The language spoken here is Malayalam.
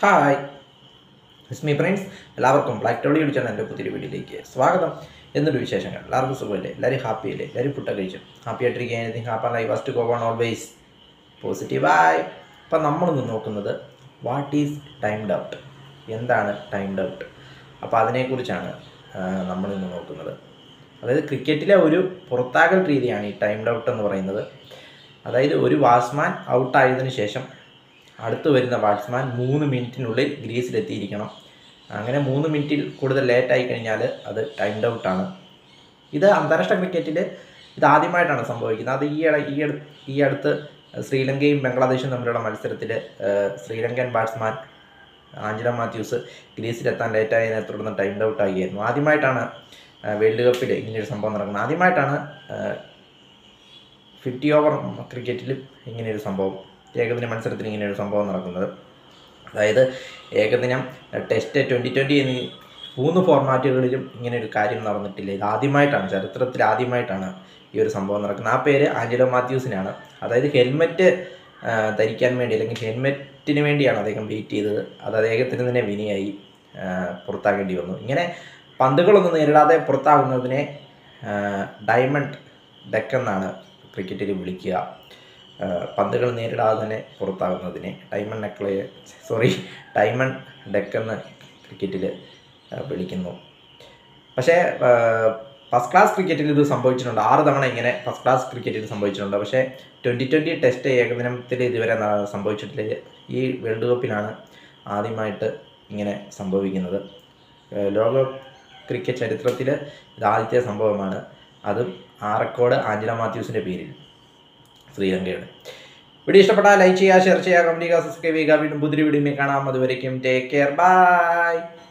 ഹായ് ഇസ്മി ഫ്രണ്ട്സ് എല്ലാവർക്കും ബ്ലാക്ക് ടോളി വിളിച്ചാണ് എൻ്റെ പുതിയൊരു വീഡിയോയിലേക്ക് സ്വാഗതം എന്നൊരു വിശേഷങ്ങൾ എല്ലാവർക്കും സുഖമല്ലേ എല്ലാവരും ഹാപ്പി അല്ലേ എല്ലാവരും ഫുഡൊക്കെ കഴിച്ചു ഹാപ്പി ആയിട്ടിരിക്കുക anything happy life first go on always പോസിറ്റീവായി അപ്പം നമ്മളിന്ന് നോക്കുന്നത് വാട്ട് ഈസ് ടൈംഡ് ഔട്ട് എന്താണ് ടൈംഡ് ഔട്ട് അപ്പോൾ അതിനെക്കുറിച്ചാണ് ആ, നമ്മളിന്ന് നോക്കുന്നത് അതായത് ക്രിക്കറ്റിലെ ഒരു പുറത്താകൽ രീതിയാണ് ഈ ടൈംഡ് ഔട്ട് എന്ന് പറയുന്നത് അതായത് ഒരു ബാറ്റ്സ്മാൻ ഔട്ടായതിനു ശേഷം അടുത്ത് വരുന്ന ബാറ്റ്സ്മാൻ മൂന്ന് മിനിറ്റിനുള്ളിൽ ഗ്രീസിലെത്തിയിരിക്കണം അങ്ങനെ മൂന്ന് മിനിറ്റിൽ കൂടുതൽ ലേറ്റ് ആയി കഴിഞ്ഞാൽ അത് ടൈംഡ് ഔട്ടാണ് ഇത് അന്താരാഷ്ട്ര ക്രിക്കറ്റിൽ ഇത് ആദ്യമായിട്ടാണ് സംഭവിക്കുന്നത് അത് ഈ ഇട ഈ അടു ഈ അടുത്ത് ശ്രീലങ്കയും ബംഗ്ലാദേശും തമ്മിലുള്ള മത്സരത്തിൽ ശ്രീലങ്കൻ ബാറ്റ്സ്മാൻ ആഞ്ചല മാത്യൂസ് ഗ്രീസിലെത്താൻ ലേറ്റായതിനെ തുടർന്ന് ടൈംഡ് ഔട്ട് ആകിയായിരുന്നു ആദ്യമായിട്ടാണ് വേൾഡ് കപ്പിൽ ഇങ്ങനെയൊരു സംഭവം നടക്കുന്നത് ആദ്യമായിട്ടാണ് ഫിഫ്റ്റി ഓവർ ക്രിക്കറ്റിൽ ഇങ്ങനെയൊരു സംഭവം ഏകദിന മത്സരത്തിൽ ഇങ്ങനെയൊരു സംഭവം നടക്കുന്നത് അതായത് ഏകദിനം ടെസ്റ്റ് ട്വൻറ്റി ട്വൻറ്റി എന്നീ മൂന്ന് ഫോർമാറ്റുകളിലും ഇങ്ങനെ ഒരു കാര്യം നടന്നിട്ടില്ല ഇത് ആദ്യമായിട്ടാണ് ചരിത്രത്തിൽ ആദ്യമായിട്ടാണ് ഈ ഒരു സംഭവം നടക്കുന്നത് ആ പേര് ആഞ്ചലോ മാത്യൂസിനാണ് അതായത് ഹെൽമെറ്റ് ധരിക്കാൻ വേണ്ടി അല്ലെങ്കിൽ ഹെൽമെറ്റിന് വേണ്ടിയാണ് അദ്ദേഹം വെയിറ്റ് ചെയ്തത് അത് അദ്ദേഹത്തിന് തന്നെ വിനിയായി ആ, പുറത്താകേണ്ടി വന്നു ഇങ്ങനെ പന്തുകളൊന്നും നേരിടാതെ പുറത്താകുന്നതിനെ ഡയമണ്ട് ഡെക്ക് എന്നാണ് ക്രിക്കറ്റിൽ വിളിക്കുക ആ, പന്തുകൾ നേരിടാതെ തന്നെ പുറത്താകുന്നതിനെ ഡയമണ്ട് നെക്കളെ സോറി ഡയമണ്ട് ഡെക്ക് എന്ന് ക്രിക്കറ്റിൽ വിളിക്കുന്നു പക്ഷേ ഫസ്റ്റ് ക്ലാസ് ക്രിക്കറ്റിൽ ഇത് സംഭവിച്ചിട്ടുണ്ട് ആറ് തവണ ഇങ്ങനെ ഫസ്റ്റ് ക്ലാസ് ക്രിക്കറ്റിൽ സംഭവിച്ചിട്ടുണ്ട് പക്ഷേ ട്വൻറ്റി ട്വൻറ്റി ടെസ്റ്റ് ഏകദിനത്തിൽ ഇതുവരെ ന- സംഭവിച്ചിട്ടില്ല ഈ വേൾഡ് കപ്പിലാണ് ആദ്യമായിട്ട് ഇങ്ങനെ സംഭവിക്കുന്നത് ഏഹ് ലോക ക്രിക്കറ്റ് ചരിത്രത്തിൽ ഇത് ആദ്യത്തെ സംഭവമാണ് അതും ആ റെക്കോർഡ് ആഞ്ചല മാത്യൂസിൻ്റെ പേരിൽ ശ്രീലങ്കയുടെ വീഡിയോ ഇഷ്ടപ്പെട്ടാൽ ലൈക്ക് ചെയ്യുക ഷെയർ ചെയ്യുക കമൻറ്റ് ചെയ്യുക സബ്സ്ക്രൈബ് ചെയ്യുക വീണ്ടും പുതിയ വീഡിയോ കാണാം അതുവരേക്കും ടേക്ക് കെയർ ബൈ